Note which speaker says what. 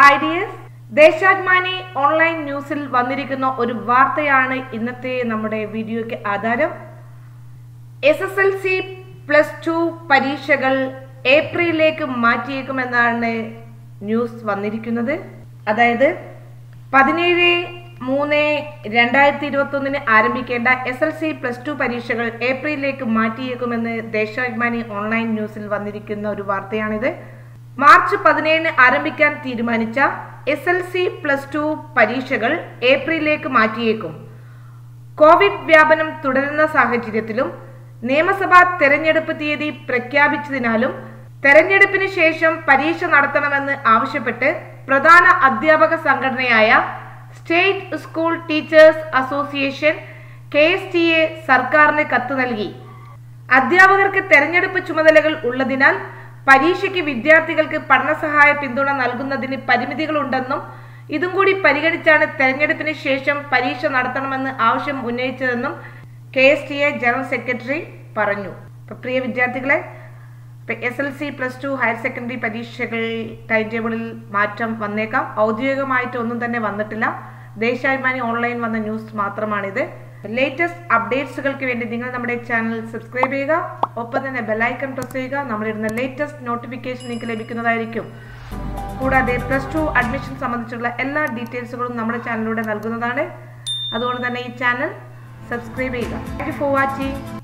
Speaker 1: hi dears Deshabhimani online ന്യൂസിൽ വന്നിരിക്കുന്ന ഒരു വാർത്തയാണ് ഇന്നത്തെ നമ്മുടെ വീഡിയോയ്ക്ക് ആധാരം S S L C plus two പരീക്ഷകൾ ഏപ്രിലിലേക്ക് മാറ്റിയേക്കുമെന്നാണ് ന്യൂസ് വന്നിരിക്കുന്നത് അതായത് പതിനേഴ് മൂന്ന് രണ്ടായിരത്തി ഇരുപത്തി ഒന്നിന് ആരംഭിക്കേണ്ട S L C plus two പരീക്ഷകൾ ഏപ്രിലിലേക്ക് മാറ്റിയേക്കുമെന്ന് ദേശാഭിമാനി ഓൺലൈൻ ന്യൂസിൽ വന്നിരിക്കുന്ന ഒരു വാർത്തയാണിത് മാർച്ച് പതിനേഴിന് ആരംഭിക്കാൻ തീരുമാനിച്ച S L C plus two പരീക്ഷകൾ ഏപ്രിലിലേക്ക് മാറ്റിയേക്കും കോവിഡ് വ്യാപനം തുടരുന്ന സാഹചര്യത്തിലും നിയമസഭാ തെരഞ്ഞെടുപ്പ് തീയതി പ്രഖ്യാപിച്ചതിനാലും തെരഞ്ഞെടുപ്പിന് ശേഷം പരീക്ഷ നടത്തണമെന്ന് ആവശ്യപ്പെട്ട് പ്രധാന അധ്യാപക സംഘടനയായ state school teachers association K S T A സർക്കാരിന് കത്ത് നൽകി അധ്യാപകർക്ക് തെരഞ്ഞെടുപ്പ് ചുമതലകൾ ഉള്ളതിനാൽ പരീക്ഷയ്ക്ക് വിദ്യാർത്ഥികൾക്ക് പഠനസഹായ പിന്തുണ നൽകുന്നതിന് പരിമിതികളുണ്ടെന്നും ഇതും കൂടി പരിഗണിച്ചാണ് തെരഞ്ഞെടുപ്പിന് ശേഷം പരീക്ഷ നടത്തണമെന്ന് ആവശ്യം ഉന്നയിച്ചതെന്നും K S T A general secretary പറഞ്ഞു അപ്പൊ പ്രിയ വിദ്യാർത്ഥികളെ S L C plus two higher secondary പരീക്ഷകൾ ടൈം ടേബിളിൽ മാറ്റം വന്നേക്കാം ഔദ്യോഗികമായിട്ട് ഒന്നും തന്നെ വന്നിട്ടില്ല ദേശാഭിമാനി ഓൺലൈൻ വന്ന ന്യൂസ് മാത്രമാണിത് ലേറ്റസ്റ്റ് അപ്ഡേറ്റ്സുകൾക്ക് വേണ്ടി നിങ്ങൾ നമ്മുടെ ചാനൽ സബ്സ്ക്രൈബ് ചെയ്യുക ഒപ്പം തന്നെ ബെല്ലൈക്കൺ പ്രസ് ചെയ്യുക നമ്മളിടുന്ന ലേറ്റസ്റ്റ് നോട്ടിഫിക്കേഷൻ നിങ്ങൾക്ക് ലഭിക്കുന്നതായിരിക്കും കൂടാതെ പ്ലസ് ടു അഡ്മിഷൻ സംബന്ധിച്ചുള്ള എല്ലാ ഡീറ്റെയിൽസുകളും നമ്മുടെ ചാനലിലൂടെ നൽകുന്നതാണ് അതുകൊണ്ട് തന്നെ ഈ ചാനൽ സബ്സ്ക്രൈബ് ചെയ്യുക താങ്ക് യു ഫോർ വാച്ചിങ്